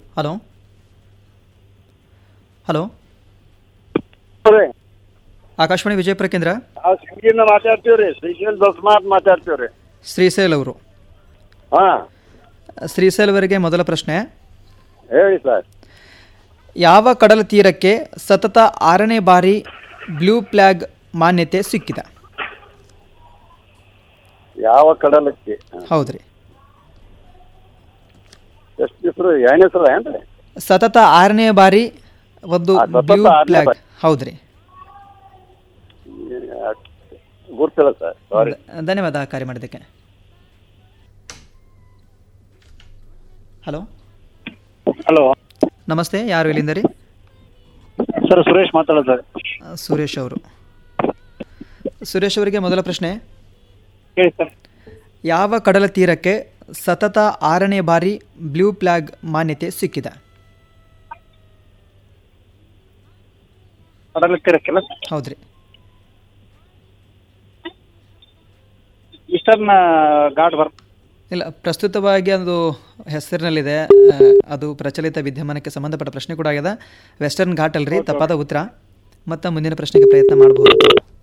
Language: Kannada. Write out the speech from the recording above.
ಹಲೋ ಹಲೋ ರೀ ಆಕಾಶವಾಣಿ ವಿಜಯಪುರ ಕೇಂದ್ರ ನಾವು ಸಿಂಗಿಂದ ಮಾತಾಡ್ತೀವಿ ರೀ ಶ್ರೀಶೈಲ್ ದಸ್ಮಾತ್ ಮಾತಾಡ್ತೀವಿ ರೀ ಶ್ರೀಶೈಲ್ ಅವರು ಹಾಂ ಶ್ರೀಶೈಲ್ ಅವರಿಗೆ ಮೊದಲ ಪ್ರಶ್ನೆ ಹೇಳಿ ಸರ್ ಯಾವ ಕಡಲ ತೀರಕ್ಕೆ ಸತತ ಆರನೇ ಬಾರಿ ಬ್ಲೂ ಫ್ಲ್ಯಾಗ್ ಮಾನ್ಯತೆ ಸಿಕ್ಕಿದೆ ಯಾವ ಕಡಲಕ್ಕೆ ಹೌದ್ರಿ ಎಷ್ಟು ಹೆಸರು ಏನ್ ಹೆಸರು ಏನ್ರಿ ಸತತ ಆರನೇ ಬಾರಿ ಒಂದು ಆ, ಸತತ ಬ್ಲೂ ಆರನೇ ಫ್ಲ್ಯಾಗ್ ಬಾರಿ. ಹೌದ್ರಿ ಗುರ್ತಿಲ್ಲ ಸರ್ ಸಾರಿ ಧ- ಧನ್ಯವಾದ ಕಾರ್ಯ ಮಾಡಿದ್ದಕ್ಕೆ ಹಲೋ ಹಲೋ ನಮಸ್ತೆ ಯಾರು ಇಲ್ಲಿಂದ ರೀ ಸರ್ ಸುರೇಶ್ ಮಾತಾಡೋದು ಸರ್ ಆ, ಸುರೇಶ್ ಅವರು ಸುರೇಶ್ ಅವರಿಗೆ ಮೊದಲ ಪ್ರಶ್ನೆ ಹೇಳಿ ಸರ್ ಯಾವ ಕಡಲ ತೀರಕ್ಕೆ ಸತತ ಆರನೇ ಬಾರಿ ಬ್ಲೂ ಫ್ಲ್ಯಾಗ್ ಮಾನ್ಯತೆ ಸಿಕ್ಕಿದೆ ಕಡಲಕ್ಕೆ ಇರಕ್ಕಿಲ್ಲ ಹೌದ್ರಿ ಇಷ್ಟರ್ನ ಘಾಟ್ ಬರ್ ಇಲ್ಲ ಪ್ರಸ್ತುತವಾಗಿ ಅದು ಹೆಸರಿನಲ್ಲಿದೆ ಆ, ಅದು ಪ್ರಚಲಿತ ವಿದ್ಯಮಾನಕ್ಕೆ ಸಂಬಂಧಪಟ್ಟ ಪ್ರಶ್ನೆ ಕೂಡ ಆಗಿದೆ ವೆಸ್ಟರ್ನ್ ಘಾಟ್ ಅಲ್ರಿ ತಪ್ಪಾದ ಉತ್ತರ ಮತ್ತು ಮುಂದಿನ ಪ್ರಶ್ನೆಗೆ ಪ್ರಯತ್ನ ಮಾಡಬಹುದು